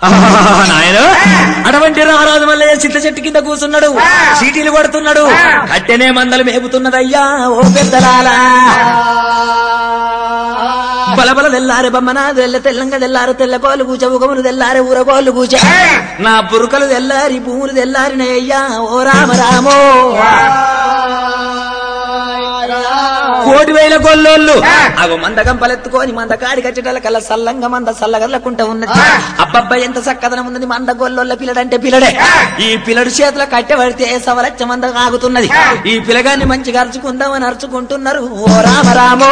నాయన అటువంటి రారాజు మల్లయ్య చింత చెట్టు కింద కూర్చున్నాడు చీటీలు కొడుతున్నాడు కట్టెనే మందలు మేపుతున్నదయ్యా ఓ పెద్దలాలా బలబల తెల్లారే బమ్మన తెల్ల తెల్లంగా తెల్లారు తెల్ల కోళ్ళు కూచ ఉగములు తెల్లారే ఊర కోళ్ళు కూచ నా పురుకలు తెల్లారి భూములు తెల్లారినయ్యా ఓ రామ రామో కోటి వేల గొల్లోళ్ళు అగో మంద గంపలెత్తుకొని మంద కాడి కచ్చటల కల్లా సల్లంగా మంద సల్లగర్లకుంటా ఉన్నది అబ్బబ్బా ఎంత చక్కదనం ఉన్నది మంద గొల్లోళ్ళ పిల్లడంటే పిల్లడే ఈ పిల్లడు చేతుల కట్టె పడితే సవలచ్చ మంద ఆగుతున్నది ఈ పిల్లగాన్ని మంచిగా అరుచుకుందామని అరుచుకుంటున్నారు ఓ రామ రామో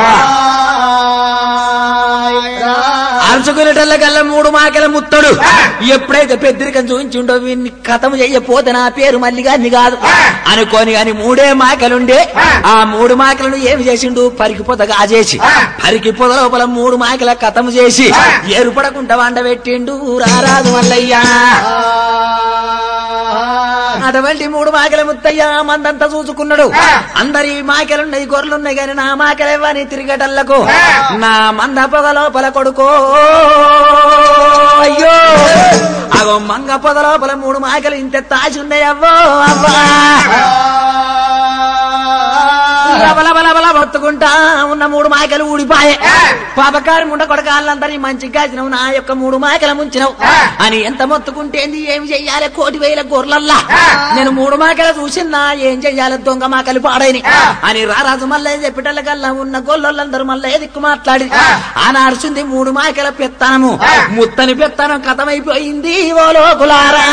అరుచుకునేటల్ల కల్లా మూడు మాకెల ముత్తడు ఎప్పుడైతే పెద్దరికం చూపించుండో వీడిని కథము చెయ్యపోతే నా పేరు మల్లిగాన్ని కాదు అనుకోని అని మూడే మాకెలుండే ఆ మూడు మాకెలను ఏమి చేసిండు పరికి పొద కాజేసి పరికి పొద లోపల మూడు మాకెల కథము చేసి ఏరుపడకుండా వండబెట్టిండు రారాదు మల్లయ్యా అటువంటి మూడు మాకెల ముత్తయ్య మందంతా చూసుకున్నాడు అందరి మాకెలున్నాయి గొర్రెలున్నాయి కానీ నా మాకెలెవ్వని తిరిగటల్లకు నా మంద పొగ లోపల కొడుకో అయ్యో అగో మంగ పొద లోపల మూడు మాకెలు ఇంత తాచి ఉన్నాయి అవ్వో అవ్వా బలబలబల మొత్తుకుంటా ఉన్న మూడు మాయకలు ఊడిపాయే పాపకారి ముండ కొడకాళ్ళందరి మంచి కాసినవు నా యొక్క మూడు మాయకల ముంచినవు అని ఎంత మొత్తుకుంటేంది ఏం చెయ్యాలి కోటి వేల గొర్రెలల్లా నేను మూడు మాయకల చూసినా ఏం చెయ్యాలి దొంగ మాకలు పాడైని అని రారాజు మల్లయ్య చెప్పటల్లకల్లా ఉన్న గొల్లొల్లందరూ మల్లయ్య దిక్కు మాట్లాడి ఆనాడుచుంది మూడు మాయకల పెత్తనము ముత్తని పెత్తనం కథమైపోయింది ఓ లోకులారా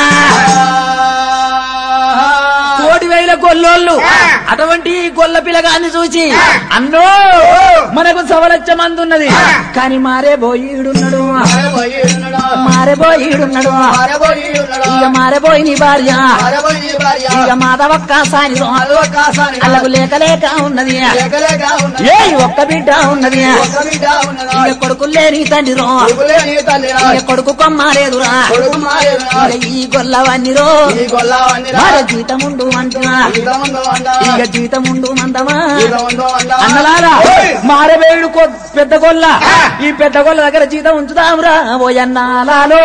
కోటి వేల గొల్లోళ్ళు అటువంటి గొల్ల పిల్లగాన్ని చూసి అన్నో మనకు సవలచ్చ మంది ఉన్నది కానీ మారే బోయిడున్నాడు మారే బోయిడున్నాడు ఇక మారే పోయి నీ భార్య ఇక మాధవక్క సాని అల్లకు లేక లేక ఉన్నది ఏ ఒక్క బిడ్డ ఉన్నది ఇక కొడుకులు లేని తండ్రి ఇక కొడుకు కొమ్మాలేదురా ఇక ఈ గొల్లవన్నీరో మరి జీతముండు అంటున్నా ఇక జీతముండు మందమా అన్నలారా మారవేయుడు కొ- పెద్ద గొల్ల ఈ పెద్ద గొల్ల దగ్గర జీతం ఉంచుదామురా ఓ అన్నాలాలో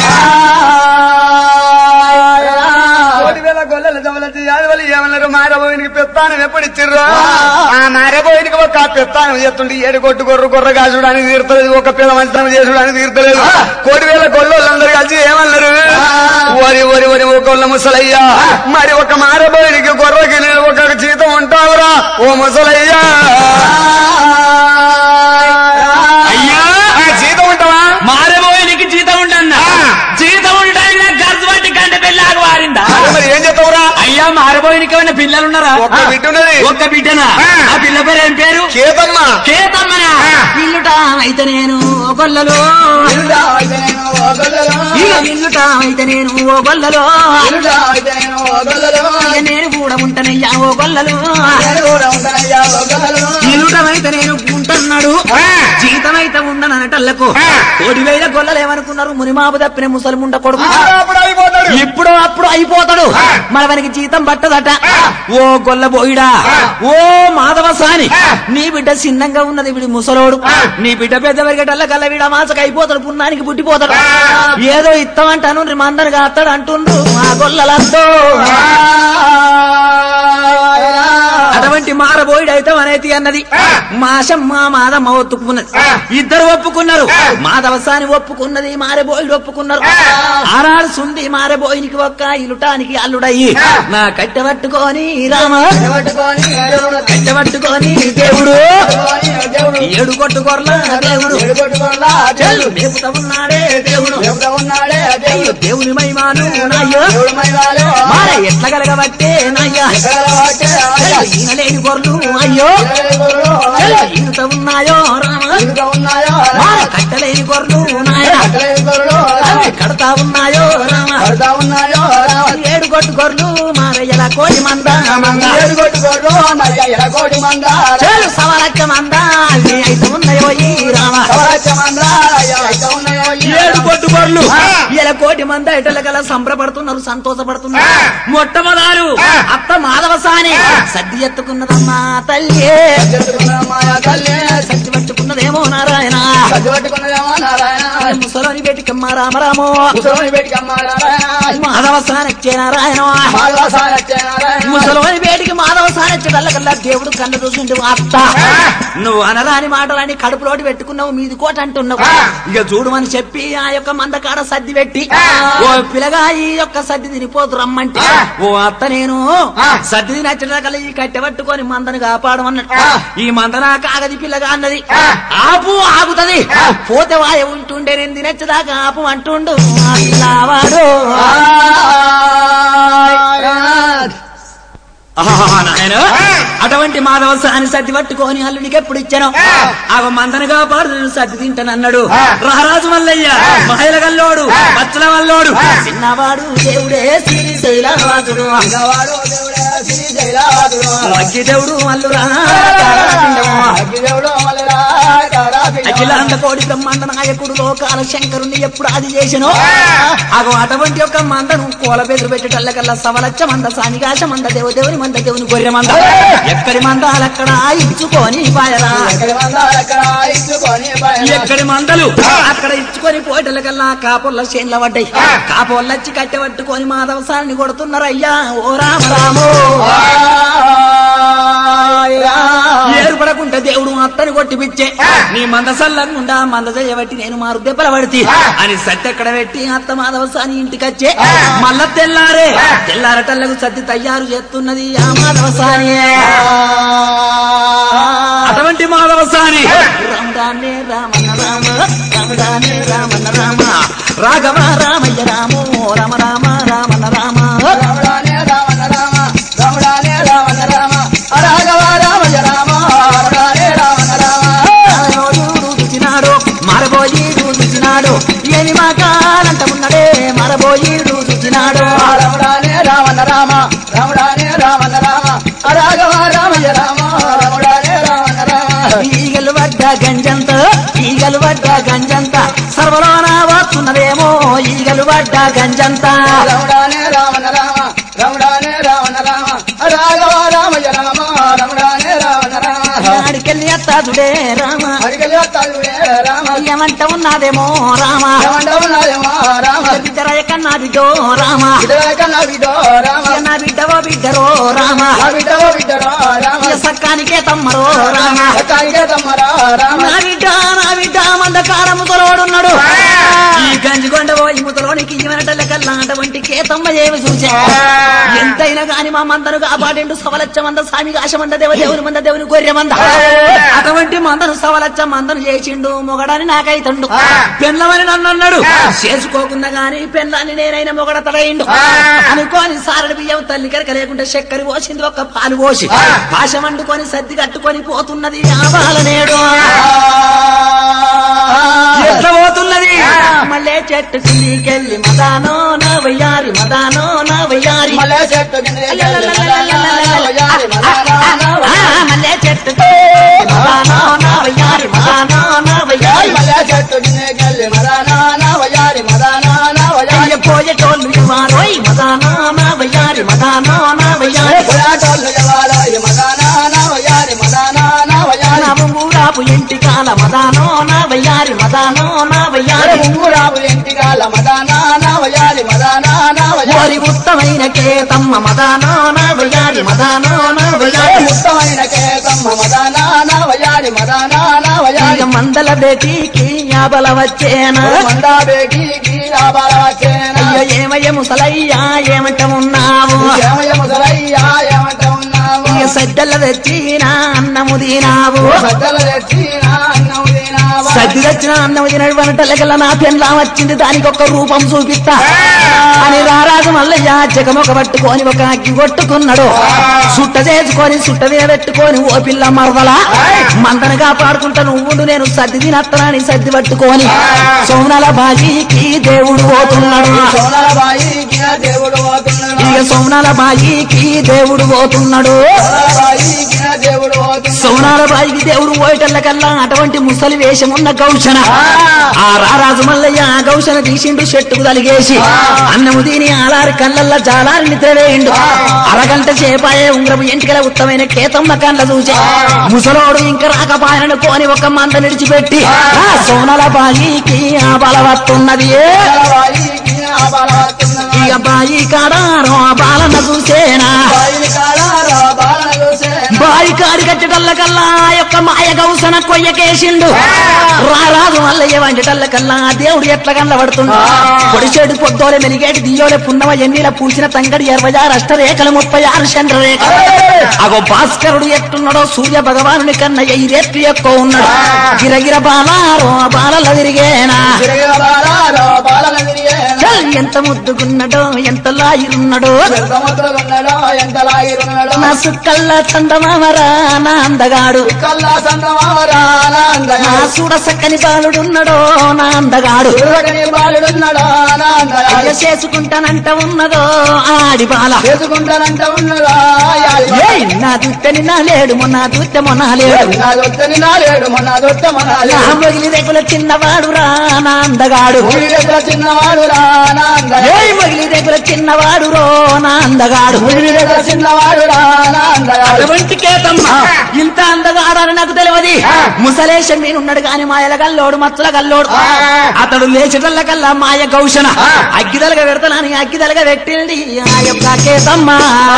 కోటి వేల గొల్లల జవలతి యాదవలు ఏమన్నారు మారబోయినకి పెత్తానం ఎప్పుడు ఇచ్చిర్రు ఆ మారబోయినకి ఒక పెత్తానం చేస్తుంటే ఏడు కొట్టు గొర్రె గొర్రె కాసుడానికి తీరుతలేదు ఒక పిల్ల మంచం చేసుడానికి తీరుతలేదు కోటి వేల గొల్లలందరూ కలిసి ఏమన్నారు వరి వరి వరి ఒక గొల్ల ముసలయ్యా మరి ఒక మారబోయినకి గొర్రెకి నేను ఒక జీతం ఉంటావురా ఓ ముసలయ్యా అయ్యా ఆ జీతం ఉంటావా మారబోయినికి జీతం ఉండన్నా జీతం ఉండడానికి గర్జు పట్టి కంటే పెళ్ళాకు వారిందా అరే మరి ఏం చేస్తావురా అయ్యా మారబోయినికి ఏమైనా పిల్లలున్నారా ఒక్క బిడ్డ ఉన్నది. ఒక్క బిడ్డనా ఆ. ఆ పిల్ల పేరు ఏం పేరు కేతమ్మ కేతమ్మనా ఆ. పిల్లుట అయితే నేను ఓ గొల్లలో ఇక పిల్లుట అయితే నేను ఓ గొల్లలో ఇక నేను కూడా ఉంటానయ్యా ఓ గొల్లలో ఇల్లుటమైతే నేను ఉంటున్నాడు ఆ. జీతమైతే ఉండనటల్లకు ఆ. కోటి వేల గొల్లలు ఏమనుకున్నారు మునిమాపు తప్పిన ముసలి ముండ కొడుకు అప్పుడు అయిపోతాడు ఇప్పుడు అప్పుడు అయిపోతాడు ఆ. మరి వానికి జీతం పట్టదట ఆ. ఓ గొల్ల బోయిడా ఆ. ఓ మాధవ సాని ఆ. నీ బిడ్డ చిన్నంగా ఉన్నది వీడి ముసలోడు ఆ. నీ బిడ్డ పెద్ద పెరిగేటల్ల కల్లా వీడ మాసకు అయిపోతాడు పున్నానికి పుట్టిపోతాడు ఆ. ఏదో ఇస్తామంటాను మందరు కాస్తాడు అంటుండ్రు ఆ గొల్లలతో అటువంటి మారబోయిడు అయితే అనేది అన్నది ఆ. మాషమ్మ మాదమ్మ ఒప్పుకున్నది ఆ. ఇద్దరు ఒప్పుకున్నారు ఆ. మాధవసాని ఒప్పుకున్నది మారబోయిడు ఒప్పుకున్నారు ఆ. ఆనాడు సుంది మారబోయినికి ఒక్క ఇలుటానికి అల్లుడయ్యి ఆ. నా కట్టె పట్టుకొని రామ కట్టె పట్టుకొని దేవుడు ఏడు కొట్టు కొర్ల దేవుడు చెల్లు మేపుతా ఉన్నాడే దేవుడు అయ్యో దేవుని మహిమాను నాయ్యో మార ఎట్ల కలగబట్టే నాయ్యా చెల్లు ఈనలేని గొర్రెలు అయ్యో చెల్లు ఈనుతా ఉన్నాయో రామ మార కట్టలేని గొర్రెలు నాయన అవి కడతా ఉన్నాయో రామ ఏడు కొట్టు గొర్రెలు మారయ్యల కోడి మంద మంద చెల్లు సవలక్క మంద అవి అయితే ఉన్నాయో ఈ రామ ఏడు కొట్టు గొర్రెలు ఆ. ఇలా కోటి మంది ఇటల గల సంబరపడుతున్నారు సంతోషపడుతున్నారు ఆ. మొట్టమొదలు ఆ. అత్త మాధవసాని ఆ. సద్ది ఎత్తుకున్నదమ్మా తల్లి సద్ది పట్టుకున్నదేమో నారాయణ ముసలోని బేటికమ్మ రామరామో ముసలోని పెట్టుకమ్మ నారాయణ మాధవ సానచ్చే నారాయణ మాధవ సారచ్చే నారాయణ ముసలోని బేటికి మాధవ సానచ్చే కల్లా దేవుడు కళ్ళ చూసిండు అత్త నువ్వు అనరాని మాటలని కడుపులోటి పెట్టుకున్నావు మీది కోట అంటున్నావు ఇక చూడమని చెప్పి ఆ యొక్క మందకాడ సర్ది పెట్టి ఓ పిల్లగా ఈ యొక్క సర్ది తినిపోతు రమ్మంటే ఓ అత్త నేను సర్ది తినచ్చిన కల్లా ఈ కట్టె పట్టుకొని మందను కాపాడమన్నట్టు ఈ మందన కాగది పిల్లగా అన్నది ఆపు ఆగుతది పోతే వాయ ఉంటుండే నేను తినచ్చదాకా ఆపు అంటుండు ఆ పిల్లవాడు ఆహా, నాయనా. అటువంటి మాధవ సాని సర్ది పట్టుకొని అల్లుడికి ఎప్పుడు ఇచ్చాను ఆ మందనగా పాడు నేను సర్ది తింటానన్నాడు రహరాజు మల్లయ్య మహిళ గల్లోడు పచ్చల వల్లోడు చిన్నవాడు దేవుడే శ్రీశైలవాసుడు పిల్లవాడు దేవుడే శ్రీ జైలాదుడు అగ్గి దేవుడు అల్లురా అగ్గిదేవుడు మల్లెరా కారాపిండు. అఖిలాండ కోడి బ్రహ్మాండ నాయకుడు లోకాల శంకరుని ఎప్పుడు అది చేసినో అగో అటువంటి యొక్క మందను కోల బెదురు పెట్టేటల్లకల్లా సవలచ్చ మంద సానిగాశ మంద దేవదేవుని మంద దేవుని గొర్రె మంద ఎక్కడి మందాలక్కడ ఇచ్చుకొని పాయరా ఎక్కడి మందాలు అక్కడ ఇచ్చుకొని పైన. ఎక్కడి మందలు అక్కడ ఇచ్చుకొని పోయేటల్లకల్లా కాపుల్ల చేన్ల పడ్డాయి కాపుల్లచ్చి కట్టె పట్టుకొని మాధవసాన్ని కొడుతున్నారు అయ్యా ఓ రామ రామో ఏర్పడకుంటే దేవుడు అత్తని కొట్టి పిచ్చే నీ మంద సల్లంగుండా మంద చేయబట్టి నేను మారు దెబ్బల పడితే అని సత్తి ఎక్కడ పెట్టి అత్త మాధవసాని ఇంటికి వచ్చే మళ్ళా తెల్లారే తెల్లారటల్లకు సత్తి తయారు చేస్తున్నది ఆ మాధవసాని అటువంటి మాధవసాని రామదానే రామన్న రామ రామదానే రామన్న రామ రాఘవ రామయ్య రామో రామ రామ రామన్న రామ రాముడానే రామన్న రామ రాముడానే రామన్న రామ రాఘవ రామయ్య రామ రాముడానే రామన్న రామ చూచినాడు మరబోయి చూచినాడు ఏమి మా కాలంట ఉన్నడే మరబోయి చూచినాడు రాముడానే రామన్న రామ రాముడానే రామన్న రామ రాఘవ రామయ్య రామ రాముడానే రామన్న రామ ఈగలు పడ్డ గంజంత ఈగలు పడ్డ గంజంత సర్వలోన వస్తున్నదేమో ఈగలు పడ్డ గంజంత రాముడానే రామన్న రామ రాముడానే రామన్న రామ రాఘవ రామయ్య రామ రాముడానే రామన్న రామ ఆడికెళ్ళి అత్తాదుడే రామ అడిగలి వస్తాడులే రామ ఏమంట ఉన్నదేమో రామ ఏమంటావున్నాదేమో రామ బిడ్డరాయ కన్నాదిగో రామ బిడ్డల కన్నా బిడ్డో రామ నా బిడ్డవో బిడ్డరో రామ నా బిడ్డవో బిడ్డరో రామ ఇక సక్కానికే తమ్మరో రామ సత్తానికే తమ్మరా రామ నా బిడ్డ నా బిడ్డ మందకార ముతలోడున్నాడు ఈ గంజిగొండ పోయి ముతలోనికి ఇవ్వనటల్ల కల్లా అటువంటి కేతమ్మ ఏమి చూసా ఎంతైనా గాని మా మందను కాపాడిండు సవలచ్చ మంద స్వామి కాశ మంద దేవ దేవుని మంద దేవుని గొర్రె మంద అటువంటి మందను సవలచ్చ మందను చేసిండు మొగడని నాకైతుండు పెళ్ళమని నన్ను అన్నాడు చేసుకోకుండా గాని పెళ్ళాన్ని నేనైనా మొగడ తడయిండు అనుకోని సారడి బియ్యం తల్లి కనుక లేకుంటే చక్కెర పోసింది ఒక్క పాలు పోసి పాశం వండుకొని సర్ది కట్టుకొని పోతున్నది ఆ బాలనేడు ఎట్లా పోతున్నది మళ్ళీ చెట్టు కిందికెళ్ళి మదానో నా వయ్యారి మదానో నా వయ్యారి మళ్ళీ చెట్టు కింద ఆ, మళ్ళీ చెట్టు మదానో నా వయ్యారి మదానో నా వయ్యారి మళ్ళీ చెట్టు కిందకెళ్ళి మదానా నా వయారి మదానా నా వయారి అయ్య పోయేటోళ్ళు ఇవ్వారోయ్ మదానో నా వయ్యారి మదానో నా వయ్యారి పోయాటోళ్ళు జవాలాయి మదానా నా వయారి మదానా నా వయారి నా ఉంగురాపు ఇంటి కాల మదానో నా వయ్యారి మదానో నా వయ్యారి ఉంగురాపు ఎంటిగాల మదానా నా వయారి మదానా నా వయారి ఓరి ఉత్తమైన కేతమ్మ మదానో నా వయ్యారి మదానో నా వయ్యారి ఉత్తమైన కేకమ్మ మదానా నా వయారి మదానా నా వయారి ఇక మందల బేటీకి యాబల వచ్చేనా మందా బేగికి ఆబాల వచ్చేనా అయ్యో ఏమయ్య ముసలయ్యా ఏమంట ఉన్నావు ఏమయ్య ముసలయ్యా ఏమంట ఉన్నావు ఇక సద్దల తెచ్చినా అన్నము తినావు బద్దలు తెచ్చినా అన్నం తినావా సద్ది తెచ్చిన అన్నము తినడు వంటలకల్లా నా పెన్లా వచ్చింది దానికి ఒక రూపం చూపిస్తా అని రారాజు మల్లయ్య జగమొక పట్టుకొని ఒక అగ్గి కొట్టుకున్నాడు సుట్ట చేసుకొని సుట్ట మీద పెట్టుకొని ఓ పిల్ల మరదల మందను కాపాడుకుంటా నువ్వుండు నేను సర్ది తినత్తనని సర్ది పట్టుకొని సోమనాల బాజీకి దేవుడు పోతున్నాడు సోనాల బాయికి నా దేవుడు పోతున్నాడు ఇక సోమనాల బాయికి దేవుడు పోతున్నాడు సోనాల బాయికి నా దేవుడు పోతున్నాడు సోమనాల బాయికి దేవుడు పోయేటల్లకల్లా అటువంటి ముసలి వేషం ఉన్న గౌషణ ఆ రారాజు మల్లయ్య ఆ గౌషణ తీసిండు చెట్టుకు తలిగేసి అన్నము దీని ఆలారి కళ్ళల్లో జాలారి నిద్రవేయండు అరగంట చేపాయే ఉంగరము ఎంటికల ఉత్తమైన కేతమ్మ కళ్ళ చూసే ముసలోడు ఇంకా రాకపాయనను కోని ఒక మంద నిడిచిపెట్టి ఆ సోనల బాయికి ఆ బలవత్తున్నది ఇక బాయి కాడారో ఆ బాలన చూసేనా బాయి కాడి కట్టటల్ల కల్లా ఆ యొక్క మాయ గౌసన కొయ్యకేసిండు రారాజు మల్లయ్య వంటటల్ల కల్లా ఆ దేవుడు ఎట్ల కనబడుతుండు పొడిచేడు పొద్దోలే మెలిగేటి దియోలే పున్నమ ఎన్నిల పూసిన తంగడి ఇరవై ఆరు అష్టరేఖలు ముప్పై ఆరు చంద్రరేఖలు అగో భాస్కరుడు ఎట్టున్నాడో సూర్య భగవానుని కన్నా ఈ రేట్లు ఎక్కువ ఉన్నాడు గిరగిర బాలారో ఆ బాలల తిరిగేనా చల్ ఎంత ముద్దుగున్నాడో ఎంత లాయిరున్నాడో ఎంత లాగిరున్నాడో నా సుక్కల్ల చందమామరా నా అందగాడు కల్లా సంతమావరా నా ఆనందగా చూడ సక్కని బాలుడున్నడో నా అందగాడు చూడగని బాలుడున్నాడా ఆనందగా అయ్య చేసుకుంటానంట ఉన్నదో ఆడి బాల చేసుకుంటానంట ఉన్నదా ఏయ్, నా దుట్టని నా లేడు మొన్న దుట్ట మొన్న లేడు నా దొత్తని నాలేడు మొన్న దొత్త నా మొగిలి రేకుల చిన్నవాడు రా నా అందగాడు దగ్గర చిన్నవాడు రా ఆనందగా ఏయ్ మొగిలి రేకుల చిన్నవాడు రో నా అందగాడు దగ్గర చిన్నవాడు రా ఆనందగా అటువంటి కేతమ్మ ఇంత అందగాడని నాకు తెలియదు ముసలేశం మీనున్నాడు కాని మాయల గల్లోడు మచ్చల గల్లోడు అతడు లేచటల్ల కల్లా మాయ గౌషణ అగ్గిదలగా పెడతానని అగ్గిదలగా పెట్టింది ఆ యొక్క కేతమ్మ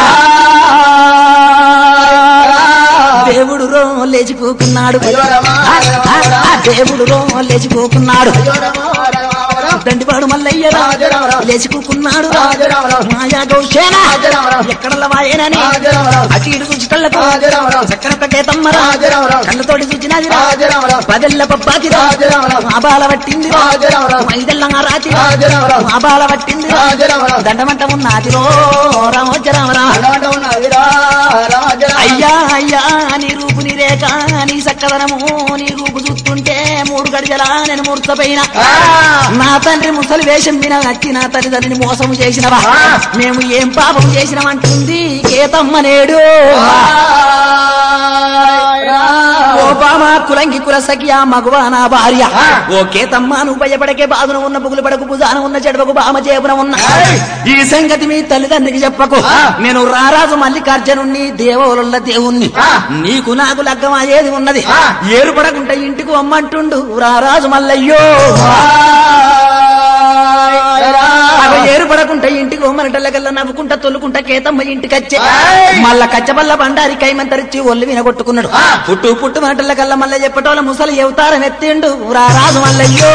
దేవుడు రో లేచి కూకున్నాడు ఆ, ఆ, ఆ, దేవుడు రో లేచి కూకున్నాడు దండిపాడు మల్లయ్య రా. లేచి కూకున్నాడు రా. మాయా గౌషణ ఎక్కడ వాయనని అటు ఇటు చూచిటల్లకు చక్కర కేతమ్మ రా కళ్ళతోటి చూచినది రా పదెల్ల పప్పాకి రా ఆబాల పట్టింది రా ఐదెల్ల రాతి రా ఆబాల పట్టింది రా దండమంట ఉన్నది రో రామోజరామరా అయ్యా అయ్యా నీ రూపు నీ రేఖ నీ చక్కదనము నీ రూపు చూస్తుంటే మూడు గడిజలా నేను మూర్తపోయిన నా తండ్రి ముసలి వేషం మీద వచ్చి నా తల్లిదండ్రిని మోసం చేసినవా మేము ఏం పాపం చేసినామంటుంది కేతమ్మ నేడు ఓ బామా కులంగి కుల సఖియా మగువా నా భార్య ఓ కేతమ్మ నువ్వు భయపడకే బాధన ఉన్న బుగులు పడకు భుజాన ఉన్న చెడవకు బామ చేపున ఉన్న ఈ సంగతి మీ తల్లిదండ్రికి చెప్పకు నేను రారాజు మల్లికార్జునుణ్ణి దేవోలుల్ల దేవుణ్ణి నీకు నాకు లగ్గమా ఏది ఉన్నది ఏరుపడకుంటే ఇంటికి వమ్మంటుండు రారాజు మల్లయ్యో అవి ఏరుపడకుంటే ఇంటికి వమ్మనటల్లకల్లా నవ్వుకుంటా తొల్లుకుంటా కేతమ్మ ఇంటికి వచ్చే మళ్ళా కచ్చబల్ల బండారి కైమంతరిచ్చి ఒళ్ళు వినగొట్టుకున్నాడు పుట్టు పుట్టు మాటల్లకల్లా మళ్ళీ చెప్పటోళ్ళ ముసలి ఎవతారం ఎత్తిండు రారాజు మల్లయ్యో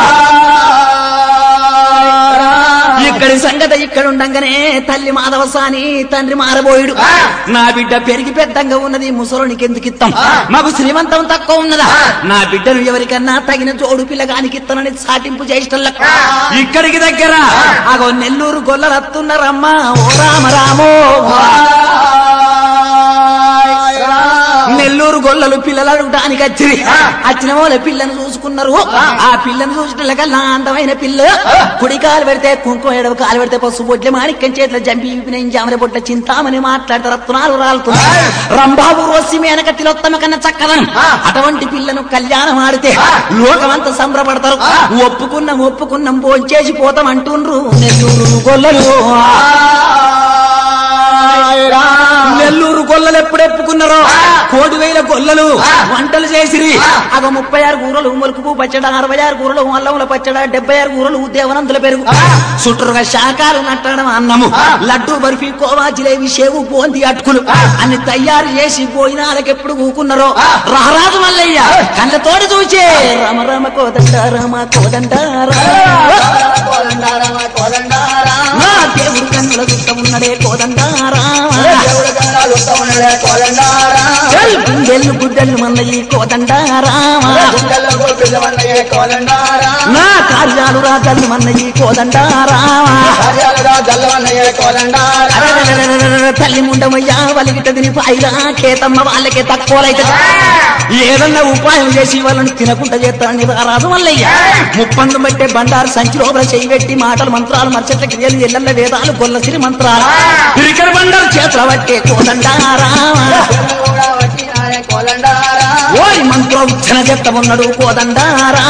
ఇక్కడి సంగతి ఇక్కడ ఉండంగానే తల్లి మాధవసాని తండ్రి మారబోయుడు నా బిడ్డ పెరిగి పెద్దంగా ఉన్నది ముసలోనికి ఎందుకు ఇస్తాం మాకు శ్రీమంతం తక్కువ ఉన్నదా నా బిడ్డను ఎవరికన్నా తగిన జోడు పిల్లగానికి ఇస్తానని సాటింపు చేసిన ఇక్కడికి దగ్గర అగో నెల్లూరు గొల్లలు వస్తున్నారమ్మా ఓ రామ రామో నెల్లూరు గొల్లలు పిల్లలు అడగటానికి వచ్చిరి వచ్చిన వాళ్ళ పిల్లని చూసుకున్నారు ఆ పిల్లని చూసినకల్లా అందమైన పిల్ల కుడి కాలు పెడితే కుంకుమ ఎడవ కాలు పెడితే పసుపు బొట్ల మాణిక్యం చేతిలో జంపి విపిన జామర బొట్ల చింతామని మాట్లాడితే రత్నాలు రాలుతున్నాయి రంబాబు రోసి మేనక తిలోత్తమ కన్నా చక్కదనం అటువంటి పిల్లను కళ్యాణం ఆడితే లోకమంతా సంబరపడతారు ఒప్పుకున్నాం ఒప్పుకున్నాం భోంచేసి పోతాం అంటుండ్రు నెల్లూరు గొల్లలు నెల్లూరు గొల్లలు ఎప్పుడు ఎప్పుకున్నారో కోటి వేల గొల్లలు వంటలు చేసిరి అగ ముప్పై ఆరు కూరలు మొలుకు పచ్చడ అరవై ఆరు కూరలు అల్లముల పచ్చడ డెబ్బై ఆరు కూరలు దేవనంతుల పెరుగు చుట్టూరుగా శాకాలు నట్టడం అన్నము లడ్డు బర్ఫీ కోవా జిలేబి సేవు బోంది అటుకులు అన్ని తయారు చేసి పోయినాలకు ఎప్పుడు కూకున్నారో రారాజు మల్లయ్య కళ్ళతోటి చూచే రమ రమ కోదండ రమ కోదండ నా దేవుడు కన్నుల దుఃఖం ఉన్నడే కోదండారా చల్ గుండెలు గుడ్డలు మన్నయి కోదండారా నా కార్యాలు రాజాలు మన్నయి కోదండారా తల్లి ముండమయ్యా వలిగిటదిని పాయిరా కేతమ్మ వాళ్ళకే తక్కువలైతే ఏదన్నా ఉపాయం చేసి వాళ్ళని తినకుండా చేస్తానని రారాజు మల్లయ్య ముప్పందు పెట్టే బండారు సంచి లోపల చేయి పెట్టి మాటలు మంత్రాలు మర్చెట్ల క్రియలు ఎల్లన్న వేదాలు గొల్లసిరి మంత్రాలు పిరికర బండారు చేతుల పట్టే కోదండారా కోలండారా ఓరి మంత్రోచ్చన చెత్త ఉన్నాడు కోదండారా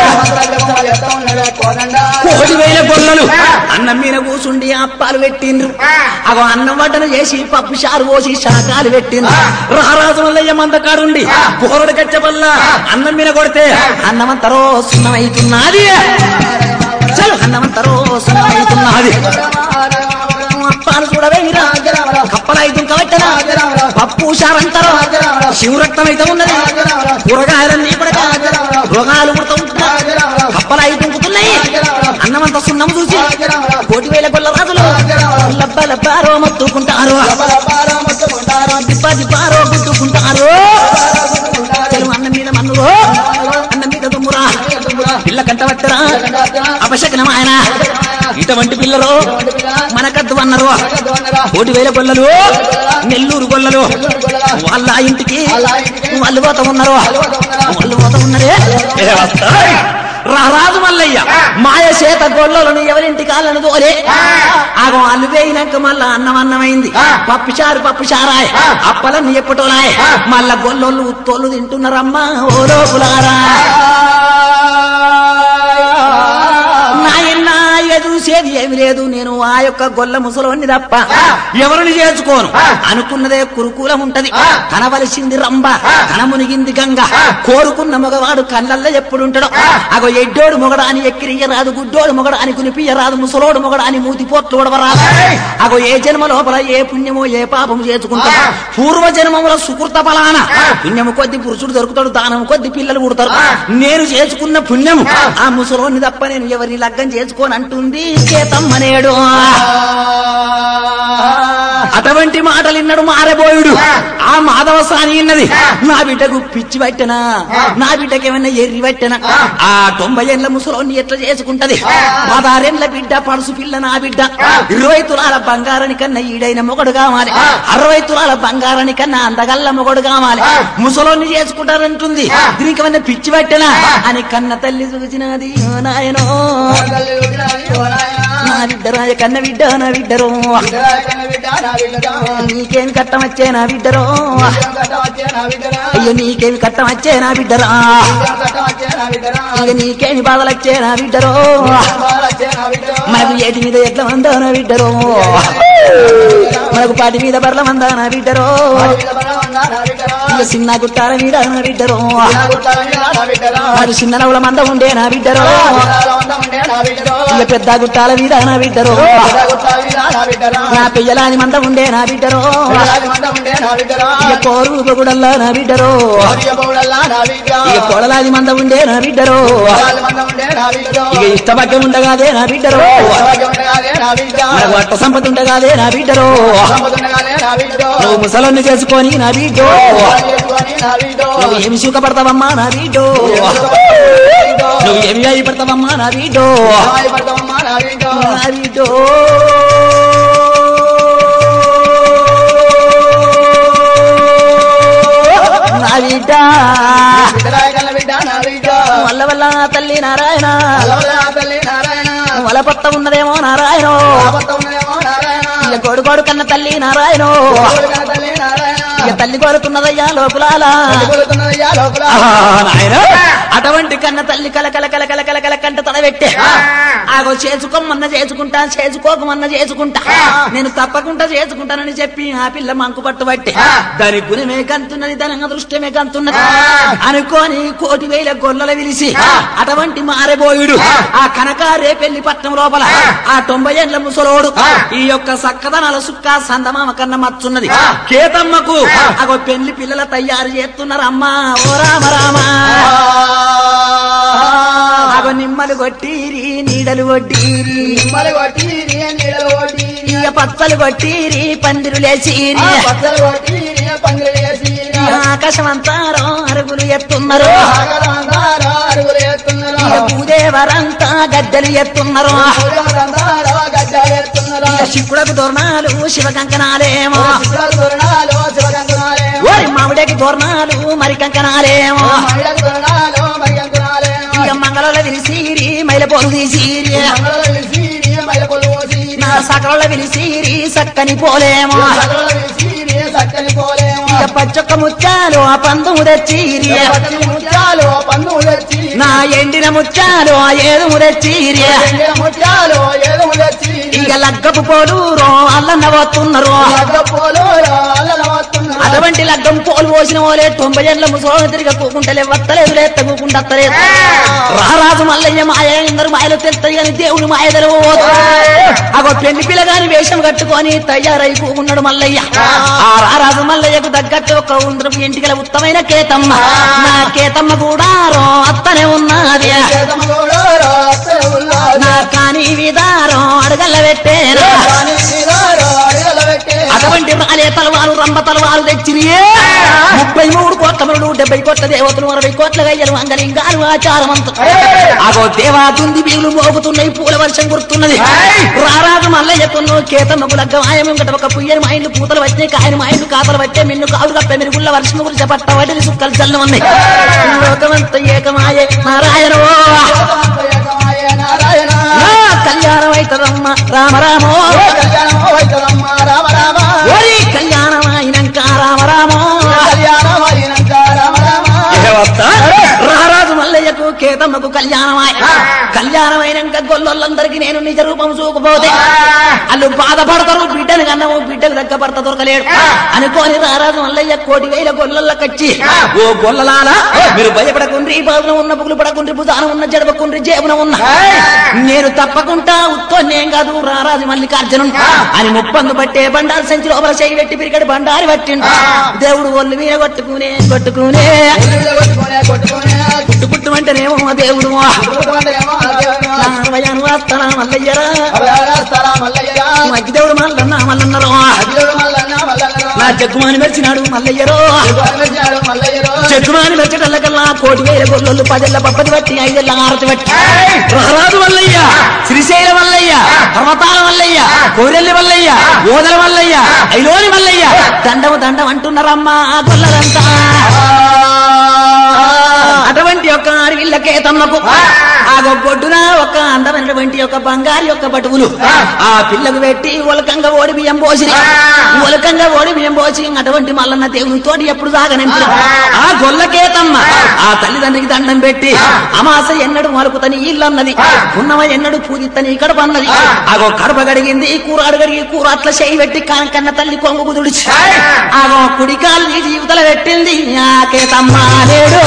కోటి వేల గొల్లలు అన్నం మీద కూసుండి అప్పాలు పెట్టిండ్రు అగో అన్నం వడ్డన చేసి పప్పు చారు పోసి శాకాలు పెట్టిండ్రు రారాజు వల్లయ్య మందకాడుండి కూరడు కచ్చ వల్ల అన్నం మీద కొడితే అన్నమంతరో సున్నమైతున్నది చలు అన్నమంతరో సున్నమైతున్నది అప్పాలు చూడవేమిరా కప్పలైదు కవట్టనా పప్పు చారంటారో శివరక్తం అయితే ఉన్నది కూరగాయలన్నీ కూడా రోగాలు పుడతా ఉంటున్నాయి కప్పలై దుంకుతున్నాయి అన్నమంత సున్నం చూసి కోటి వేల గొల్ల రాజులు లబ్బ లబ్బారో మత్తుకుంటారు దిబ్బ దిబ్బారో గుద్దుకుంటారు తెలుగు అన్నం మీద మన్నురో అన్నం మీద దుమ్మురా పిల్ల కంట పట్టరా అపశకనం ఆయన ఇటువంటి పిల్లలు మనకద్దు అన్నారు కోటి వేల గొల్లలు నెల్లూరు గొల్లలు వాళ్ళ ఇంటికి వాళ్ళు పోతా ఉన్నారు వాళ్ళు పోతా ఉన్నారే ఏ వస్తాయ్. రారాజు మల్లయ్య మాయ చేత గొల్లలను ఎవరింటి కాళ్ళను తోలే ఆగో అల్లు వేయినాక మళ్ళా అన్నం అన్నమైంది పప్పు చారు పప్పు చారాయ్ అప్పలన్నీ ఎప్పటోలాయ్ మళ్ళా గొల్లోళ్ళు ఉత్తోళ్ళు తింటున్నారమ్మా ఓ లోపులారా నాయనా ఇక చూసేది ఏమి లేదు నేను ఆ యొక్క గొల్ల ముసలోని తప్ప ఎవరిని చేసుకోను అనుకున్నదే కురుకూలం ఉంటది కనవలసింది రంబ కన మునిగింది గంగ కోరుకున్న మగవాడు కళ్ళల్లో ఎప్పుడుంటాడో అగో ఎడ్డోడు మొగడాని ఎక్కిరియరాదు గుడ్డోడు మొగడాని కునిపియరాదు ముసలోడు మొగడాని మూతి పోట్లు ఉడవరాదు అగో ఏ జన్మ లోపల ఏ పుణ్యమో ఏ పాపము చేసుకుంటా పూర్వ జన్మముల సుకృత ఫలాన పుణ్యము కొద్ది పురుషుడు దొరుకుతాడు దానం కొద్ది పిల్లలు పుడతారు నేను చేసుకున్న పుణ్యము ఆ ముసలోని తప్ప నేను ఎవరిని లగ్గం చేసుకోని అంటుంది చేతమ్మనేడు అటువంటి మాటలు ఇన్నడు మారబోయుడు ఆ మాధవ సాని ఇన్నది నా బిడ్డకు పిచ్చి పట్టనా నా బిడ్డకి ఏమన్నా ఎర్రి పట్టనా ఆ తొంభై ఏళ్ళ ముసలోని ఎట్లా చేసుకుంటది పదారేళ్ల బిడ్డ పడుసు పిల్ల నా బిడ్డ ఇరవై తులాల బంగారాని కన్నా ఈడైన మొగడు కావాలి అరవై తులాల బంగారాని కన్నా అందగల్ల మొగడు కావాలి ముసలోని చేసుకుంటారంటుంది దీనికి ఏమన్నా పిచ్చి పట్టనా అని కన్న తల్లి చూసినది ఓ నాయనో నా బిడ్డరాయ కన్న బిడ్డ నా బిడ్డరో నీకేమి కట్టం వచ్చే నా బిడ్డరో అయ్యో నీకేమి కట్టం వచ్చే నా బిడ్డరా ఇక నీకేమి బాధలు వచ్చే నా బిడ్డరో మనకు ఏటి మీద ఎట్ల మందో నా బిడ్డరో మనకు పాటి మీద బర్ల మందా నా బిడ్డరో ఇక చిన్న గుట్టాల మీద నా బిడ్డరో మరి చిన్న నవ్వుల మంద ఉండే నా బిడ్డరో ఇక పెద్ద గుట్టాల మీద నా బిడ్డరో నా పెయ్యలాని మంద ఉండే నా బిడ్డరో ఇక కోరు బొగుడల్లా నా బిడ్డరో ఇక కొడలాది మంద ఉండే నా బిడ్డరో ఇక ఇష్టభాగ్యం ఉండగాదే నా బిడ్డరో మనకు అట్ట సంపద ఉండగాదే నా బిడ్డరో నువ్వు ముసలన్ని చేసుకొని నా బిడ్డో నువ్వు ఏమి సుఖపడతావమ్మా నా బిడ్డో నువ్వు ఏమి అయిపడతావమ్మా నా బిడ్డో నా బిడ్డో నా బిడ్డ వల్ల వల్ల తల్లి నారాయణ వల పత్త ఉన్నదేమో నారాయణ ఇక కొడు కొడు కన్న తల్లి నారాయణ ఇక తల్లి కోరుతున్నదయ్యా లోపులాలా నాయన అటువంటి కన్న తల్లి కల కల కల కల కల కల కంట తడబెట్టే ఆగో చేసుకోమన్న చేసుకుంటా చేసుకోకమన్న చేసుకుంటా నేను తప్పకుండా చేసుకుంటానని చెప్పి ఆ పిల్ల మంకు పట్టుబట్టే దాని గుణమే కంతున్నది దాని అదృష్టమే కంతున్నది అనుకోని కోటి వేల గొల్లల విలిసి అటువంటి మారబోయుడు ఆ కనకారే పెళ్లి పట్నం లోపల ఆ తొంభై ఏళ్ల ముసలోడు ఈ యొక్క సక్కదనాల సుక్క సందమామ కన్న మచ్చున్నది కేతమ్మకు అగో పెళ్లి పిల్లల తయారు చేస్తున్నారు అమ్మా ఓ రామ రామ అగో నిమ్మలు కొట్టిరి నీడలు కొట్టిరి ఇక పచ్చలు కొట్టిరి పందిరు లేచిరి ఆకాశం అంతారో అరుగులు ఎత్తున్నారు ఇక భూదేవరంతా గద్దెలు ఎత్తున్నారు ఇక శిక్కుడకు దొర్ణాలు శివ కంకణాలేమో ఓరి మామిడికి దొర్ణాలు మరి కంకణాలేమో ఇక మంగళ విరిసిరి మైల పోలు తీసిరి నా సకల విరిసిరి సక్కని పోలేమో ఇక పచ్చొక్క ముత్యాలు ఆ పందుము తెచ్చిరి పచ్చని ముత్యాలు పన్ను తెచ్చి నా ఎండిన ముత్యాలు ఆ ఏదుము తెచ్చిరి ఎండిన ముత్యాలు ఏదో తెచ్చి ఇక లగ్గపు పోలు రో అల్లన్న వస్తున్నారు లగ్గ పోలో అల్లల వస్తున్నారు అటువంటి లగ్గం పోలు పోసిన వాళ్ళే తొంభై ఏళ్ళ ముసలి తిరిగి కూకుంటలే వత్తలేదు లేత కూకుంటే అత్తలేదు రారాజు మల్లయ్య మాయ ఇందరు మాయలు తెలుస్తాయి కానీ దేవుడు మాయ తెలవబోదు అగో పెళ్లి పిల్లగాని వేషం కట్టుకొని తయారై కూకున్నాడు మల్లయ్య ఆ రారాజు మల్లయ్యకు తగ్గట్టు ఒక ఉందరపు ఇంటికి ఉత్తమైన కేతమ్మ నా కేతమ్మ కూడా రో అత్తనే ఉన్నది చేతమ కూడా రాత్రి ఉల్లాది. నా కాని విదారం అడగల్ల పెట్టేనా కానీ నీరారు అడిగల పెట్టే అటువంటి రాలే తలవారు రంభ తలవారు తెచ్చిరియే ముప్పై మూడు కోట్ల మనుడు డెబ్బై కోట్ల దేవతలు అరవై కోట్ల గయ్యలు అంగలింగారు ఆచారవంతులు అగో దేవా దుంది బీగులు మోగుతున్నాయి పూల వర్షం కురుతున్నది రారాజు మల్లయ్యకును కేతమ్మకు లగ్గమాయం ఇంకట ఒక పుయ్యని మా ఇండ్లు పూతలు వచ్చినాయి కాయని మా ఇండ్లు కాతలు పట్టే మిన్ను కావులు కప్పే మిరుగుళ్ళ వర్షం గురించి పట్ట వాటిని సుక్కలు చల్లం ఉన్నాయి లోకమంత ఏకమాయే నారాయణ ఏకమాయే నారాయణ కళ్యాణం అవుతుందమ్మ రామ రామో కళ్యాణం వైతరమ్మ రామ రామ ఓరి కళ్యాణం అయినాక రామ రామో కళ్యాణం అయినాక రామ రామ రారాజు మల్లయ్యకు కేతమ్మకు కళ్యాణమాయ కళ్యాణమైనాక గొల్లొల్లందరికీ నేను నిజ రూపం చూకపోతే వాళ్ళు బాధపడతారు బిడ్డను కన్నాము బిడ్డకు దగ్గ భర్త దొరకలేడు అనుకోని రారాజు మల్లయ్య కోటి వేల గొల్లొల్లకచ్చి ఓ గొల్లలాల మీరు భయపడకుండ్రి బాధన ఉన్న పుగులు పడకుండ్రి భుజాన ఉన్న జడపకుండ్రి జేబున ఉన్న నేను తప్పకుండా ఉత్తోన్నేం కాదు రారాజు మల్లికార్జును అని ముప్పందు పట్టే బండారు సంచి లోపల చేయి పెట్టి పిరికడి బండారి పట్టిండు దేవుడు ఒళ్ళు మీద కొట్టుకునే కొట్టుకునే ఉల్లిగడ్డ కొట్టుకునే కొట్టుకునే పుట్టు పుట్టు అంటేనేమో ఆ దేవుడు కొట్టుకుంటేమో ఆ దేవుడు నారవయాను వస్తానా మల్లయ్యరా అభయాస్తారా మల్లయ్య మగ్గి దేవుడు మల్లన్న మల్లన్నరో అదిలోడు మల్లన్న మల్లన్నరు నా జగ్గుమాని మెరిచినాడు మల్లయ్యరో గవర్నమెంట్ మల్లయ్యరు జగ్గుమాని మెచ్చటల్లకల్లా కోటి వేల గొల్లలు పదెల్ల పప్పది బట్టి ఐదెల్ల ఆరతి బట్టి రారాజు మల్లయ్య శ్రీశైల మల్లయ్య పర్వతాల మల్లయ్య కోరెల్లి మల్లయ్య ఓదల మల్లయ్య ఐలోని మల్లయ్య దండము దండం అంటున్నారమ్మా ఆ గొల్లలంతా అటువంటి యొక్క అడవిళ్ళకే తమ్మకు ఆ గొడ్డున ఒక అందమైనటువంటి ఒక బంగారు యొక్క బటువులు ఆ పిల్లకు పెట్టి ఒలకంగా ఓడి బియ్యం పోసి ఒలకంగా ఓడి బియ్యం పోసి అటువంటి మల్లన్న దేవుని తోటి ఎప్పుడు సాగనంపిన ఆ గొల్లకేతమ్మ ఆ తల్లిదండ్రికి దండం పెట్టి అమాస ఎన్నడు మలుపుతని ఇల్లన్నది ఉన్నవ ఎన్నడు పూజిత్తని కడప అన్నది ఆగో కడప గడిగింది కూర అడగడిగి కూర అట్లా చేయి పెట్టి కన్న తల్లి కొంగు కుదుడిచి ఆగో కుడికాలు నీ జీవితల పెట్టింది ఆ కేతమ్మ లేడు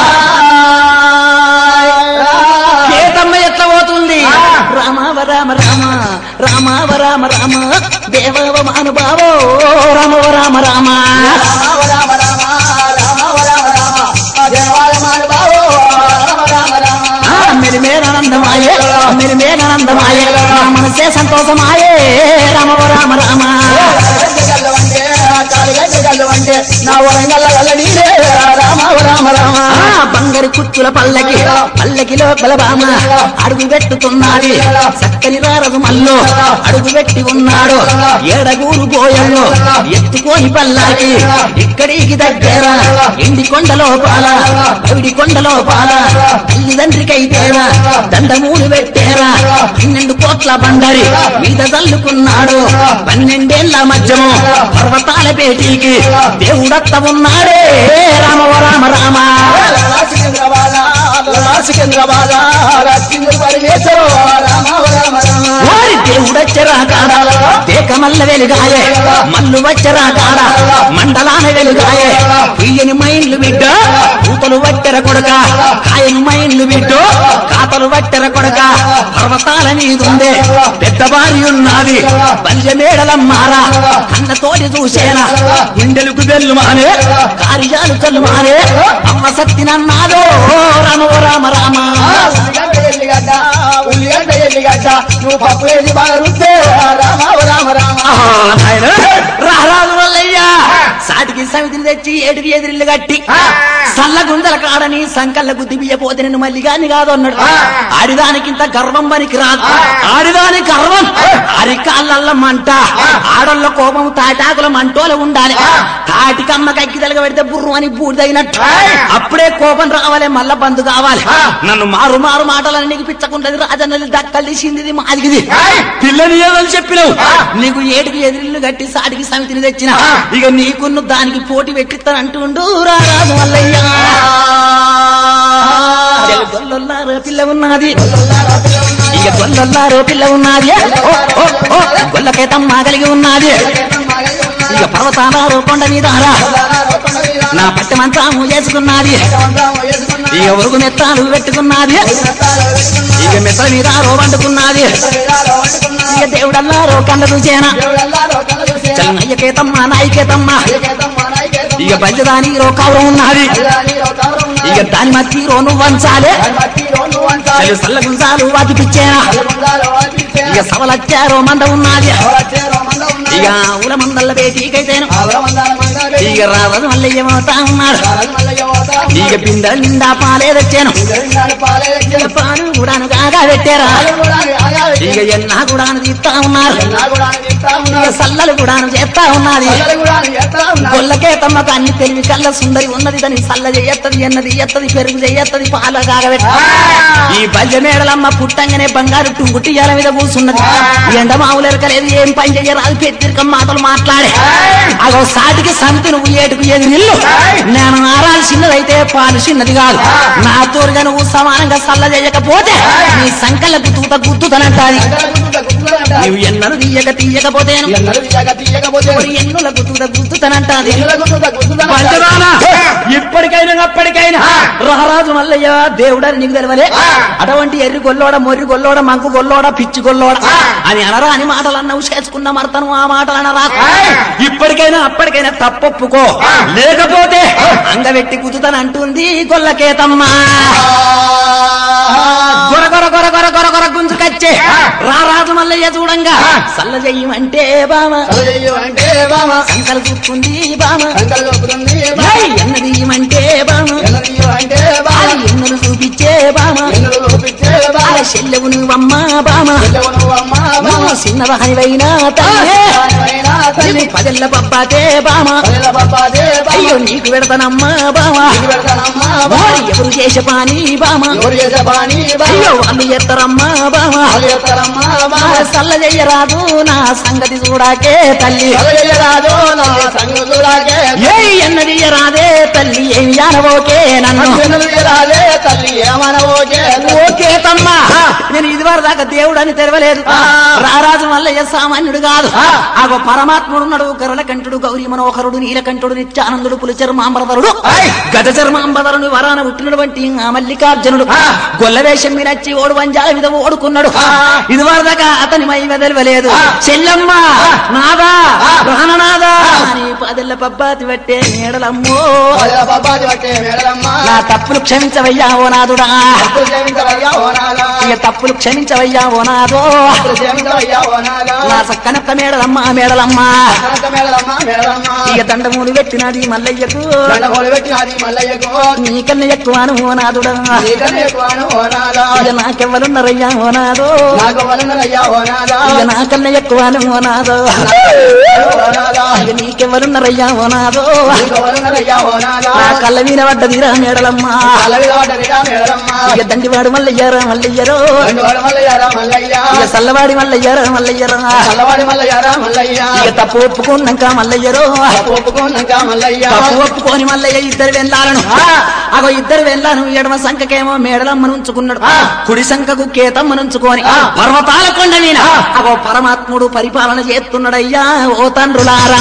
కేతమ్మ ఎట్లా పోతుంది రామావ రామ రామ రామావ రామ రామ దేవవ మానుభావో రామవ రామ రామ రామ రామ రామ రామ రామ రామ దేవాల మానవావో రామ రామ రామ ఆ, మెరిమేనానందమాయే మెరిమేనానందమాయే నా మనసే సంతోషమాయే రామవ రామ రామ గల్లు అంటే కాలిగడ్డ గల్లు అంటే నా వరంగల్ గల్ల నీరే రామ రామ రామ ఆ బంగారు కుచ్చుల పల్లకి పల్లకిలో బలబామ అడుగు పెట్టుతున్నది చక్కని రారదు మల్లో అడుగు పెట్టి ఉన్నాడు ఏడగూరు గోయల్లో ఎత్తుకోని పల్లాకి ఇక్కడికి దగ్గర ఎండి కొండలో పాల పవిడి కొండలో పాల తల్లిదండ్రికైతేరా దండమూలు పెట్టేరా పన్నెండు కోట్ల బండరి మీద చల్లుకున్నాడు పన్నెండేళ్ల మధ్యము పర్వతాల పేటీకి దేవుడత్త ఉన్నాడే రామవ రామ రామ సికింద్రాబాద్ సికింద్రాబాద్ రాజేంద్ర పరమేశ్వర రామ రామ రామ వారి దేవుడచ్చరా కాడ దేక మల్ల వెలుగాయే మల్లు వచ్చరా కాడ మండలాన వెలుగాయే తీయని మైండ్లు బిడ్డ పూతలు వట్టెర కొడక కాయని మైండ్లు బిడ్డ కాతలు వట్టెర కొడక పర్వతాల మీదుందే పెద్ద భారీ ఉన్నది బల్య మేడలమ్మారా కన్నతోటి చూసేనా గుండెలకు వెళ్ళు మానే కార్యాలు కళ్ళు మానే అమ్మ సత్తినన్నాదో రామ రామ రామ ఉల్లిగడ్డ ఎల్లిగడ్డ ఉల్లిగడ్డ ఎల్లిగడ్డ నువ్వు పప్పు వేసి బాగా రుద్దే రామ రామ రామ రారాజు వల్లయ్యా సాటికి సమితిని తెచ్చి ఏడుకి ఎదిరిల్లు కట్టి సల్ల గుందల కాడని సంకల్ల గుద్ది బియ్యపోతే నేను మళ్ళీ గాని కాదు అన్నాడు ఆడిదానికింత గర్వం పనికి రాదు ఆడిదాని గర్వం అరిక కాళ్ళల్ల మంట ఆడోళ్ళ కోపం తాటాకుల మంటోల ఉండాలి తాటికమ్మ కక్కి తలగ పెడితే బుర్రు అని బూడిదైనట్టు అప్పుడే కోపం రావాలి మళ్ళా బంధు కావాలి నన్ను మారు మారు మాటలని నీకు పిచ్చకుంటది రాజన్నది దక్కలు తీసింది మాదిగిది పిల్లని ఏదని చెప్పినావు నీకు ఏటికి ఎదిరిల్లు కట్టి సాటికి సమితిని తెచ్చిన ఇక నీకున్న దానికి పోటీ పెట్టిస్తాను అంటుండు రారాజు మల్లయ్యా గొల్లొల్లారో పిల్ల ఉన్నది ఇక గొల్లొల్లారో పిల్ల ఉన్నది ఓ, ఓ, ఓ, గొల్లకేతమ్మ కలిగి ఉన్నది ఇక పర్వతాలారో కొండ మీద రా. నా పట్టె మంత్రము చేసుకున్నది ఇక ఉరుగు మెత్తాలు పెట్టుకున్నది ఇక మెత్తల మీద రో వండుకున్నది ఇక దేవుడల్లారో కండ చూసేనా చల్లయ్యకేతమ్మ నాయకేతమ్మ ఇక పంచదాని రో కవరం ఉన్నది ఇక దాని మధ్య రో నువ్వు వంచాలి చలి సల్లగుంజాలు వాటికిచ్చేనా ఇక సవలచ్చారో మంద ఉన్నది ఇక ఊల మందల్ల బేటీకైతేను ఇక రాదు మళ్ళీ ఏమవుతా ఉన్నాడు ఇక బిందె నిండా పాలే తెచ్చాను ఇక పాలు కూడాను కాగా పెట్టారా ఇక ఎన్నా కూడాను తీస్తా ఉన్నారు ఇక సల్లలు కూడాను చేస్తా ఉన్నది గొల్లకే తమ్మకు అన్ని తెలివి కళ్ళ సుందరి ఉన్నది దాని సల్ల చెయ్యత్తది ఎన్నది ఎత్తది పెరుగు చెయ్యత్తది పాల కాగబెట్ట ఈ బల్య మేడలమ్మ పుట్టంగానే బంగారు టుంగుటియాల మీద కూర్చున్నది ఎండ మామూలు ఎరకలేదు ఏం పని చెయ్యరాదు పెద్దరికం మాటలు మాట్లాడే అగో సాటికి సంతి నువ్వు ఏటుకు ఎది నిల్లు నేను నారాలు చిన్నదైతే పాలు చిన్నది కాదు నా తోరుగా నువ్వు సమానంగా సల్ల చేయకపోతే నీ సంకలకు తూత గుద్దుతనంటాది నువ్వు ఎన్నను తీయక తీయకపోతే ఎన్నులకు తూత గుద్దుతనంటాది పంచదాన ఇప్పటికైనా అప్పటికైనా రహరాజు మల్లయ్య దేవుడని నీకు తెలవలే అటువంటి ఎర్రి గొల్లోడ మొర్రి గొల్లోడ మంకు గొల్లోడ పిచ్చి గొల్లోడ అని అనరా అని మాటలు అన్నవు చేసుకున్న మర్తను ఆ మాటలు అనరా ఇప్పటికైనా అప్పటికైనా తప్పొప్పుకో లేకపోతే అంగవెట్టి కుదుతనంటుంది గొల్లకేతమ్మా గొర గొర గొర గొర గొర గొర గుంజుకచ్చే రారాజు మల్లయ్య చూడంగా సల్ల చెయ్యమంటే బామ అంటే బామ సంకలు చూస్తుంది బామ అంకల్ ఒప్పుకుంది ఏయ్, ఎన్నది ఇమంటే బామ అంటే బామ అది ఎన్నరు చూపించే బామ ఎన్నడు లోపించే బామ ఆ చెల్లెవు నువ్వమ్మ బామ చెల్లెవను అమ్మ బామ నువ్వు చిన్నదానివైనా తల్లి దానివైనా తల్లి నీకు పదెల్ల పబ్బాతే బామ పల్లెల పప్పాదే బామ అయ్యో నీకు పెడతానమ్మా బామ నీకు పెడతానమ్మ బామ ఓరి ఎవరు చేసే పాని బామ ఎవరు చేసే బాని బామ అయ్యో వాళ్ళు ఎత్తరమ్మా బామ వాళ్ళు చెప్తారమ్మ బామ ఆ సల్ల చెయ్యరాదు నా సంగతి చూడాకే తల్లి రాదు నా సంగు చూడాకే ఏ ఎన్నది రాదే తల్లి ఏమి అనబోకే నన్ను అర్జునుడు రాదే తల్లి ఏమనవోకే ఓకే తమ్మా నేను ఇదివరకు దాకా దేవుడు అని తెరవలేదు రారాజు మల్లయ్య సామాన్యుడు కాదు ఆగో పరమాత్ముడు ఉన్నాడు గరుల కంఠుడు గౌరీ మనోహరుడు నీలకంఠుడు నిత్యానందుడు పులిచర్మాంబరధరుడు గజ చర్మాంబరధరుడు వరాన పుట్టినటువంటి ఆ మల్లికార్జునుడు గొల్ల వేషం మీద వచ్చి ఓడు వంజాల మీద ఓడుకున్నాడు ఇదివరకు దాకా అతని మై వెదలవలేదు చెల్లమ్మ నాదా ప్రాణనాదా అని పదెల్ల పబ్బాతి పట్టే మేడలమ్మో పల్లెల పప్పాది పట్టే మేడలమ్మ నా తప్పులు క్షమించవయ్యా ఓ నాదుడా అప్పుడు క్షమించవయ్యా ఓనాలా ఇక తప్పులు క్షమించవయ్యా ఓ నాదో అప్పుడు క్షమించవయ్యా ఓనాలా నా సక్కనక్క మేడలమ్మ మేడలమ్మ కనక మేడలమ్మ మేడలమ్మ ఇక దండమూలు పెట్టినది మల్లయ్యకు దండ కోడి పెట్టినది మల్లయ్యకు నీకన్నా ఎక్కువను ఓ నాదుడా నీకనే ఎక్కువను ఓనాలా ఇక నాకెవ్వరున్నారయ్యా ఓ నాదో నాకు వలనయ్యా ఓనాలా ఇక నాకన్నా ఎక్కువను ఓ నాదో ఓనాలా ఇక నీకెవ్వరున్నారయ్యా ఓ నాదో నీకు వలనయ్యా ఓనాలా నా కళ్ళ మీద పడ్డదిరా మేడలమ్మ అలవిద పడ్డదిగా మేడలమ్మ ఇక దండివాడు మల్లయ్యారా మల్లయ్యరో రెండు వాడు మల్లయ్యారా మల్లయ్య ఇక సల్లవాడి మల్లయ్యారా మల్లయ్యరా చల్లవాడి మల్లయ్యారా మల్లయ్య ఇక తప్పు ఒప్పుకున్నాక మల్లయ్యరో ఒప్పుకున్నాక మల్లయ్య తప్పు ఒప్పుకొని మల్లయ్య ఇద్దరు వెళ్ళాలను అగో ఇద్దరు వెళ్ళాను ఎడమ సంఖకేమో మేడలమ్మను ఉంచుకున్నాడు కుడి సంఖకు కేతమ్మను ఉంచుకొని పర్వతాల కొండ మీద అగో పరమాత్ముడు పరిపాలన చేస్తున్నాడయ్యా ఓ తండ్రులారా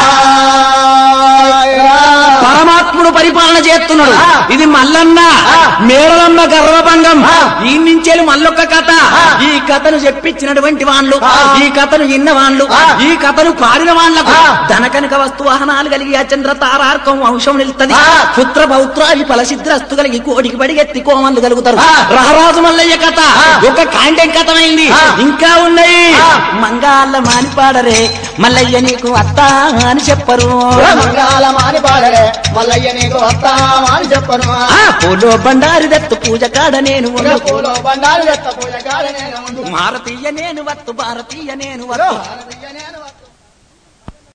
పరమాత్ముడు పరిపాలన చేస్తున్నాడు ఇది మల్లన్న మేడలమ్మ గర్వభంగం ఈ నుంచేలు మల్లొక్క కథ ఈ కథను చెప్పించినటువంటి వాళ్ళు ఈ కథను విన్న వాళ్ళు ఈ కథను పాడిన వాళ్ళకు ధనకనక వస్తు వాహనాలు కలిగి అచంద్ర తారార్కం వంశం నిలుస్తుంది పుత్ర పౌత్రాది ఫలసిద్రస్తు కలిగి కోడికి పడిగెత్తి కోమలు కలుగుతారు రహరాజు మల్లయ్య కథ ఒక కాంటెం కథమైంది ఇంకా ఉన్నాయి మంగాళ్ళ మానిపాడరే మల్లయ్య నీకు అత్తా అని చెప్పరు మంగాల మాని పాడలే మల్లయ్య నీకు వస్తామా అని చెప్పను ఆ పూలో బండారి దత్తు పూజ కాడ నేను ఉండు. పూలో బండారు ఎత్త పూజ కాడ నేను ముందు మారతీయ నేను వత్తు భారతీయ నేను వత్తు భారతీయ నేను